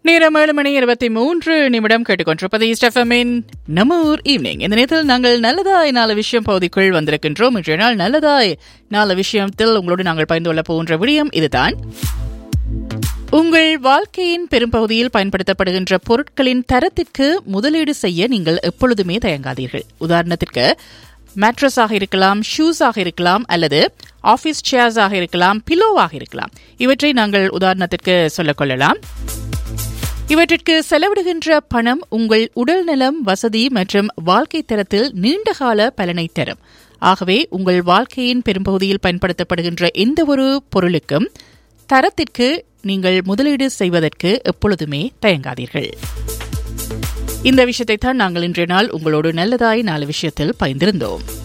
நேரம் ஏழு மணி இருபத்தி மூன்று நிமிடம் கேட்டுக்கொண்டிருப்பது ஸ்டெஃபமின் நம்ம ஊர் ஈவினிங் இந்த நேரத்தில் நாங்கள் நல்லதாய் நாலு விஷயம் பகுதிக்குள் வந்திருக்கின்றோம் இன்றைய நாள் நல்லதாய் நாலு விஷயத்தில் உங்களோடு நாங்கள் பயந்து கொள்ள போகின்ற விடயம் இதுதான் உங்கள் வாழ்க்கையின் பெரும்பகுதியில் பயன்படுத்தப்படுகின்ற பொருட்களின் தரத்திற்கு முதலீடு செய்ய நீங்கள் எப்பொழுதுமே தயங்காதீர்கள் உதாரணத்திற்கு மேட்ரஸாக இருக்கலாம் ஷூஸாக இருக்கலாம் அல்லது ஆஃபீஸ் சேர்ஸாக இருக்கலாம் பிலோவாக இருக்கலாம் இவற்றை நாங்கள் உதாரணத்திற்கு சொல்லிக்கொள்ளலாம் இவற்றிற்கு செலவிடுகின்ற பணம் உங்கள் உடல் நலம் வசதி மற்றும் வாழ்க்கை தரத்தில் நீண்டகால பலனை தரும் ஆகவே உங்கள் வாழ்க்கையின் பெரும்பகுதியில் பயன்படுத்தப்படுகின்ற எந்த ஒரு பொருளுக்கும் தரத்திற்கு நீங்கள் முதலீடு செய்வதற்கு எப்பொழுதுமே தயங்காதீர்கள் இந்த விஷயத்தை தான் நாங்கள் இன்றைய நாள் உங்களோடு நல்லதாய் நாலு விஷயத்தில் பயந்திருந்தோம்